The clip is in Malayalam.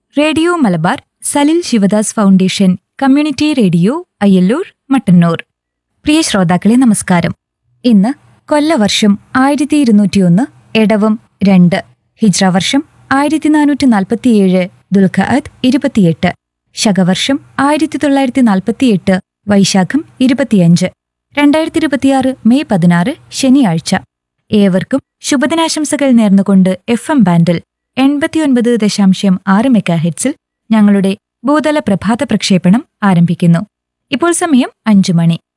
radio Malabar Salil Sivadas foundation community radio Ayyallur Mattannur പ്രിയ ശ്രോതാക്കളെ നമസ്കാരം ഇന്ന് കൊല്ലവർഷം ആയിരത്തി ഇരുന്നൂറ്റിയൊന്ന് എടവം രണ്ട് ഹിജ്ര വർഷം ആയിരത്തി നാനൂറ്റി നാൽപ്പത്തിയേഴ് ദുൽഖഅദ് ഇരുപത്തിയെട്ട് ശകവർഷം ആയിരത്തി തൊള്ളായിരത്തി നാൽപ്പത്തിയെട്ട് വൈശാഖം ഇരുപത്തിയഞ്ച് രണ്ടായിരത്തി ഇരുപത്തിയാറ് മെയ് പതിനാറ് ശനിയാഴ്ച ഏവർക്കും ശുഭദിനാശംസകൾ നേർന്നുകൊണ്ട് എഫ് എം ബാൻഡിൽ എൺപത്തിയൊൻപത് ദശാംശം ആറ് മെഗാഹെറ്റ്സിൽ ഞങ്ങളുടെ ഭൂതല പ്രഭാത പ്രക്ഷേപണം ആരംഭിക്കുന്നു ഇപ്പോൾ സമയം അഞ്ചു മണി